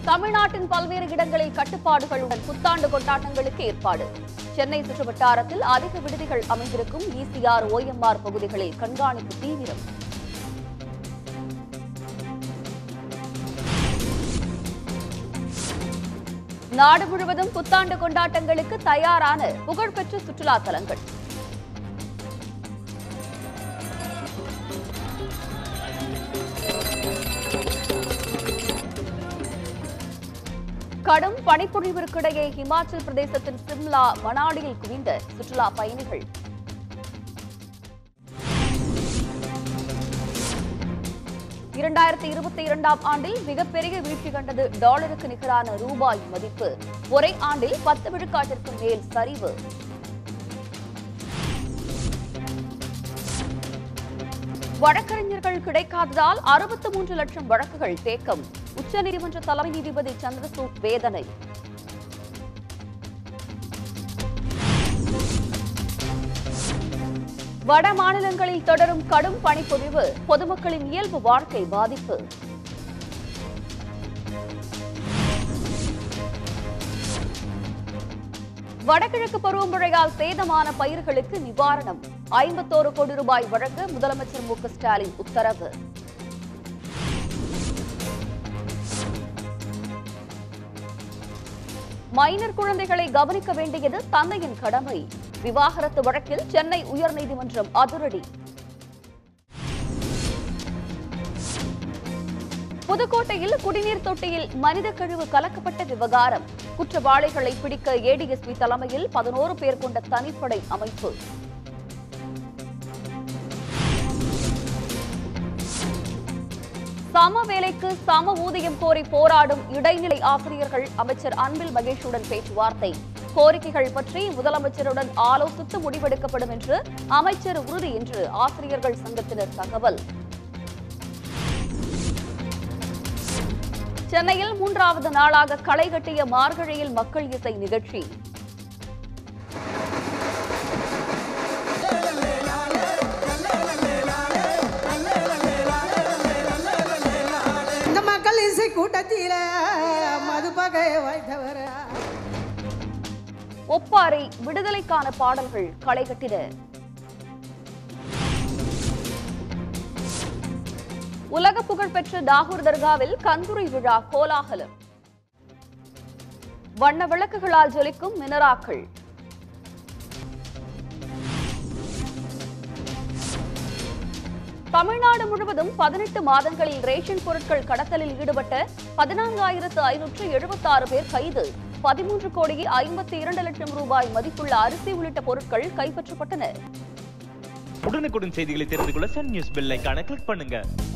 தமிழ்நாட்டின் பல்வேறு இடங்களில் கட்டுப்பாடுகளுடன் புத்தாண்டு கொண்டாட்டங்களுக்கு ஏற்பாடு சென்னை சுற்றுவட்டாரத்தில் அதிக விடுதிகள் அமைந்திருக்கும் இசிஆர் ஓஎம்ஆர் பகுதிகளில் கண்காணிப்பு தீவிரம் நாடு முழுவதும் புத்தாண்டு கொண்டாட்டங்களுக்கு தயாரான புகழ்பெற்ற சுற்றுலா தலங்கள் கடும் பனிப்பொழிவிற்கிடையே இமாச்சல் பிரதேசத்தின் சிம்லா மணாலியில் குவிந்த சுற்றுலா பயணிகள் இரண்டாயிரத்தி இருபத்தி இரண்டாம் ஆண்டில் மிகப்பெரிய வீழ்ச்சி கண்டது டாலருக்கு நிகரான ரூபாய் மதிப்பு ஒரே ஆண்டில் பத்து விழுக்காட்டிற்கு மேல் சரிவு வழக்கறிஞர்கள் கிடைக்காததால் அறுபத்து மூன்று லட்சம் வழக்குகள் தேக்கம் உச்சநீதிமன்ற தலைமை நீதிபதி சந்திரசூட் வேதனை வட மாநிலங்களில் தொடரும் கடும் பனிப்பொழிவு பொதுமக்களின் இயல்பு வாழ்க்கை பாதிப்பு வடகிழக்கு பருவமழையால் சேதமான பயிர்களுக்கு நிவாரணம் ஐம்பத்தோரு கோடி ரூபாய் வழங்க முதலமைச்சர் மு க ஸ்டாலின் உத்தரவு மைனர் குழந்தைகளை கவனிக்க வேண்டியது தந்தையின் கடமை விவாகரத்து வழக்கில் சென்னை உயர்நீதிமன்றம் அதிரடி புதுக்கோட்டையில் குடிநீர் தொட்டியில் மனித கழிவு கலக்கப்பட்ட விவகாரம் குற்றவாளிகளை பிடிக்க ஏடிஎஸ்பி தலைமையில் பதினோரு பேர் கொண்ட தனிப்படை அமைப்பு சம வேலைக்கு சம ஊதியம் கோரி போராடும் இடைநிலை ஆசிரியர்கள் அமைச்சர் அன்பில் மகேஷுடன் பேச்சுவார்த்தை கோரிக்கைகள் பற்றி முதலமைச்சருடன் ஆலோசித்து முடிவெடுக்கப்படும் என்று அமைச்சர் உறுதி என்று ஆசிரியர்கள் சங்கத்தினர் தகவல் சென்னையில் மூன்றாவது நாளாக களை கட்டிய மார்கழியில் மக்கள் இசை நிகழ்ச்சி இந்த மக்கள் இசை கூட்டத்தில மதுபகை வைத்தவர் ஒப்பாரி விடுதலைக்கான பாடல்கள் களை கட்டின உலக புகழ்பெற்ற தாகூர் தர்காவில் கந்துரை விழா கோலாகலம் வண்ண விளக்குகளால் ஜொலிக்கும் மினராக்கள் தமிழ்நாடு முழுவதும் பதினெட்டு மாதங்களில் ரேஷன் பொருட்கள் கடத்தலில் ஈடுபட்ட பதினான்காயிரத்து ஐநூற்று எழுபத்தாறு பேர் கைது பதிமூன்று கோடியே ஐம்பத்தி இரண்டு லட்சம் ரூபாய் மதிப்புள்ள அரிசி உள்ளிட்ட பொருட்கள் கைப்பற்றப்பட்டன உடனுக்குடன் செய்திகளை தெரிந்து கொள்ள சன் நியூஸ் பெல் ஐகானை கிளிக் பண்ணுங்க